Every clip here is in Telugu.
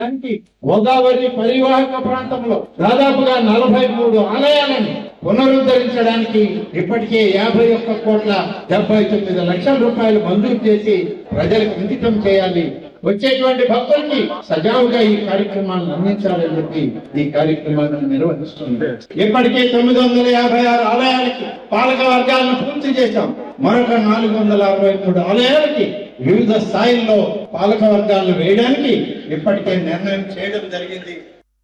దానికి గోదావరి పరివాహక ప్రాంతంలో దాదాపుగా నలభై మూడు ఆలయాలను పునరుద్ధరించడానికి ఇప్పటికే యాభై ఒక్క కోట్ల డెబ్బై తొమ్మిది లక్షల రూపాయలు మంజూరు చేసి ప్రజలకు అంకితం చేయాలి వచ్చేటువంటి భక్తులకి సజావుగా ఈ కార్యక్రమాలను అందించాలని చెప్పి ఈ కార్యక్రమాలను నిర్వహిస్తుంది ఇప్పటికే తొమ్మిది వందల యాభై ఆరు ఆలయాలకి పాలక వర్గాలను పూర్తి చేశాం మరొక నాలుగు వందల అరవై మూడు ఆలయాలకి వివిధ స్థాయిల్లో పాలక వర్గాలను వేయడానికి ఇప్పటికే నిర్ణయం చేయడం జరిగింది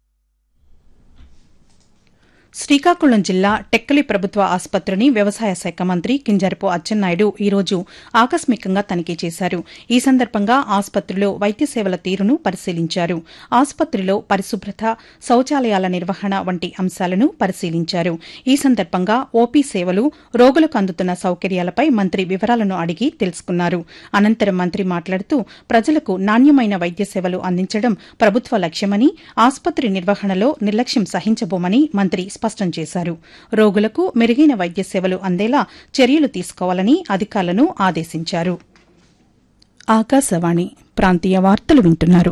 శ్రీకాకుళం జిల్లా టెక్కలి ప్రభుత్వ ఆసుపత్రిని వ్యవసాయ శాఖ మంత్రి కింజరపు అచ్చెన్నాయుడు ఈరోజు ఆకస్మికంగా తనిఖీ చేశారు ఈ సందర్భంగా ఆసుపత్రిలో వైద్య సేవల తీరును పరిశీలించారు ఆసుపత్రిలో పరిశుభ్రత శౌచాలయాల నిర్వహణ వంటి అంశాలను పరిశీలించారు ఈ సందర్భంగా ఓపీ సేవలు రోగులకు అందుతున్న సౌకర్యాలపై మంత్రి వివరాలను అడిగి తెలుసుకున్నారు అనంతరం మంత్రి మాట్లాడుతూ ప్రజలకు నాణ్యమైన వైద్య సేవలు అందించడం ప్రభుత్వ లక్ష్యమని ఆసుపత్రి నిర్వహణలో నిర్లక్ష్యం సహించబోమని మంత్రి స్పష్టం చేశారు రోగులకు మెరుగైన వైద్య సేవలు అందేలా చర్యలు తీసుకోవాలని అధికారులను ఆదేశించారు ఆకాశవాణి ప్రాంతీయ వార్తలు వింటున్నారు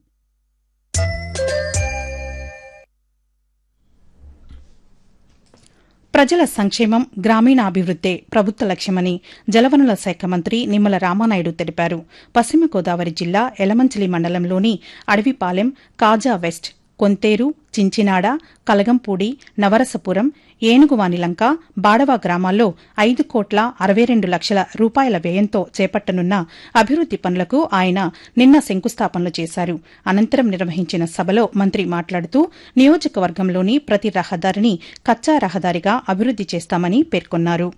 ప్రజల సంక్షేమం గ్రామీణాభివృద్దే ప్రభుత్వ లక్ష్యమని జలవనరుల శాఖ మంత్రి నిమ్మల రామానాయుడు తెలిపారు పశ్చిమ గోదావరి జిల్లా ఎలమంచిలి మండలంలోని అడవిపాలెం కాజా వెస్ట్ కొంతేరు చించినాడ కలగంపూడి నవరసపురం ఏనుగువానిలంక బాడవ గ్రామాల్లో ఐదు కోట్ల అరవై రెండు లక్షల రూపాయల వ్యయంతో చేపట్టనున్న అభివృద్ది పనులకు ఆయన నిన్న శంకుస్థాపనలు చేశారు అనంతరం నిర్వహించిన సభలో మంత్రి మాట్లాడుతూ నియోజకవర్గంలోని ప్రతి రహదారిని కచ్చా రహదారిగా అభివృద్ది చేస్తామని పేర్కొన్నారు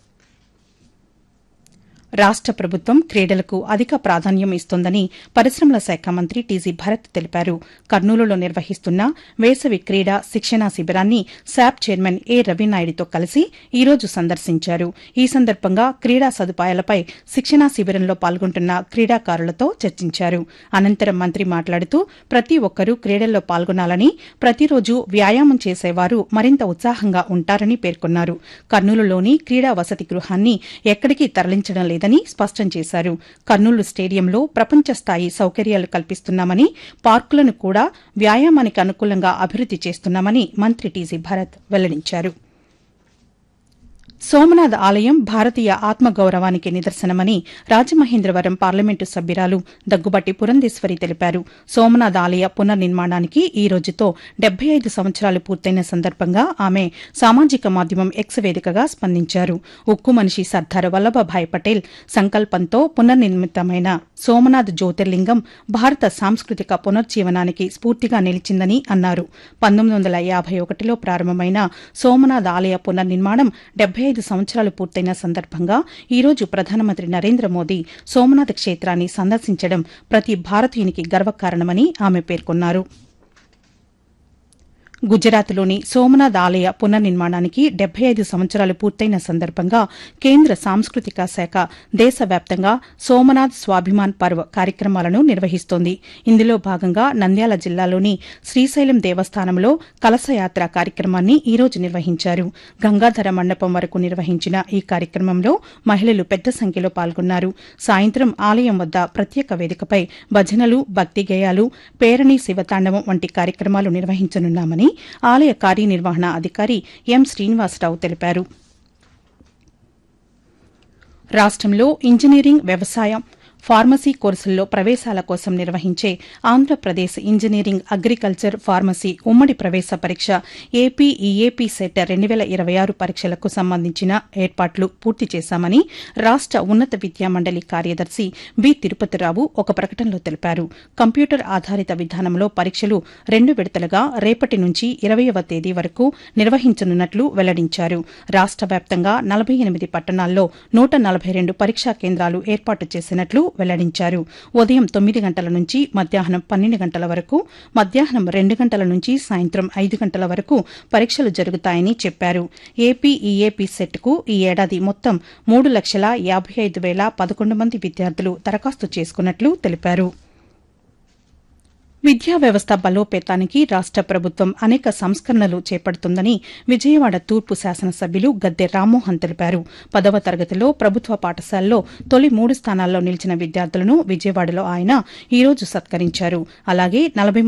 రాష్ట ప్రభుత్వం క్రీడలకు అధిక ప్రాధాన్యం ఇస్తోందని పరిశ్రమల శాఖ మంత్రి టీజీ భరత్ తెలిపారు కర్నూలులో నిర్వహిస్తున్న వేసవి క్రీడా శిక్షణా శిబిరాన్ని శాప్ చైర్మన్ ఏ రవినాయుడితో కలిసి ఈ రోజు సందర్శించారు ఈ సందర్భంగా క్రీడా సదుపాయాలపై శిక్షణా శిబిరంలో పాల్గొంటున్న క్రీడాకారులతో చర్చించారు అనంతరం మంత్రి మాట్లాడుతూ ప్రతి ఒక్కరూ క్రీడల్లో పాల్గొనాలని ప్రతిరోజు వ్యాయామం చేసేవారు మరింత ఉత్సాహంగా ఉంటారని పేర్కొన్నారు కర్నూలులోని క్రీడా వసతి గృహాన్ని ఎక్కడికి తరలించడం లేదని స్పష్టం చేశారు కర్నూలు స్టేడియంలో ప్రపంచ స్థాయి సౌకర్యాలు కల్పిస్తున్నామని పార్కులను కూడా వ్యాయామానికి అనుకూలంగా అభివృద్ది చేస్తున్నామని మంత్రి టీజీ భరత్ వెల్లడించారు సోమనాథ్ ఆలయం భారతీయ ఆత్మగౌరవానికి నిదర్శనమని రాజమహేంద్రవరం పార్లమెంటు సభ్యురాలు దగ్గుబాటి పురంధేశ్వరి తెలిపారు సోమనాథ్ ఆలయ పునర్నిర్మాణానికి ఈ రోజుతో డెబ్బై ఐదు సంవత్సరాలు పూర్తయిన సందర్భంగా ఆమె సామాజిక మాధ్యమం ఎక్స్ వేదికగా స్పందించారు ఉక్కు మనిషి సర్దార్ వల్లభభాయ్ పటేల్ సంకల్పంతో పునర్నిర్మితమైన సోమనాథ్ జ్యోతిర్లింగం భారత సాంస్కృతిక పునర్జీవనానికి స్ఫూర్తిగా నిలిచిందని అన్నారు పంతొమ్మిది వందల యాభై ఒకటిలో ప్రారంభమైన సోమనాథ్ ఆలయ పునర్నిర్మాణం డెబ్బై ఐదు సంవత్సరాలు పూర్తయిన సందర్భంగా ఈ రోజు ప్రధానమంత్రి నరేంద్ర మోదీ సోమనాథ్ క్షేత్రాన్ని సందర్శించడం ప్రతి భారతీయునికి గర్వకారణమని ఆమె పేర్కొన్నారు గుజరాత్లోని సోమనాథ్ ఆలయ పునర్నిర్మాణానికి డెబ్బై ఐదు సంవత్సరాలు పూర్తయిన సందర్భంగా కేంద్ర సాంస్కృతిక శాఖ దేశవ్యాప్తంగా సోమనాథ్ స్వాభిమాన్ పర్వ్ కార్యక్రమాలను నిర్వహిస్తోంది ఇందులో భాగంగా నంద్యాల జిల్లాలోని శ్రీశైలం దేవస్థానంలో కలశయాత్ర కార్యక్రమాన్ని ఈ రోజు నిర్వహించారు గంగాధర మండపం వరకు నిర్వహించిన ఈ కార్యక్రమంలో మహిళలు పెద్ద సంఖ్యలో పాల్గొన్నారు సాయంత్రం ఆలయం వద్ద ప్రత్యేక వేదికపై భజనలు భక్తి గేయాలు పేరణి శివతాండవం వంటి కార్యక్రమాలు నిర్వహించనున్నామని ఆలయ కార్యనిర్వహణ అధికారి ఎం శ్రీనివాసరావు తెలిపారు రాష్ట్రంలో ఇంజనీరింగ్ వ్యవసాయం ఫార్మసీ కోర్సుల్లో ప్రవేశాల కోసం నిర్వహించే ఆంధ్రప్రదేశ్ ఇంజనీరింగ్ అగ్రికల్చర్ ఫార్మసీ ఉమ్మడి ప్రవేశ పరీక్ష ఏపీ ఈఏపీ సెట్ రెండు వేల ఇరవై ఆరు పరీక్షలకు సంబంధించిన ఏర్పాట్లు పూర్తి చేశామని రాష్ట ఉన్నత విద్యా మండలి కార్యదర్శి బి తిరుపతిరావు ఒక ప్రకటనలో తెలిపారు కంప్యూటర్ ఆధారిత విధానంలో పరీక్షలు రెండు విడతలుగా రేపటి నుంచి ఇరవయవ తేదీ వరకు నిర్వహించనున్నట్లు వెల్లడించారు రాష్ట వ్యాప్తంగా నలభై ఎనిమిది పట్టణాల్లో నూట నలభై రెండు పరీక్షా కేంద్రాలు ఏర్పాటు చేసినట్లు వెల్లడించారు ఉదయం తొమ్మిది గంటల నుంచి మధ్యాహ్నం పన్నెండు గంటల వరకు మధ్యాహ్నం రెండు గంటల నుంచి సాయంత్రం ఐదు గంటల వరకు పరీక్షలు జరుగుతాయని చెప్పారు ఏపీ ఈఏపీ సెట్కు ఈ ఏడాది మొత్తం మూడు లక్షల యాభై ఐదు వేల పదకొండు మంది విద్యార్థులు దరఖాస్తు చేసుకున్నట్లు తెలిపారు విద్యా వ్యవస్థ బలోపేతానికి రాష్ట ప్రభుత్వం అనేక సంస్కరణలు చేపడుతుందని విజయవాడ తూర్పు శాసనసభ్యులు గద్దె రామ్మోహన్ తెలిపారు పదవ తరగతిలో ప్రభుత్వ పాఠశాలలో తొలి మూడు స్థానాల్లో నిలిచిన విద్యార్థులను విజయవాడలో ఆయన ఈ రోజు సత్కరించారు అలాగే నలభై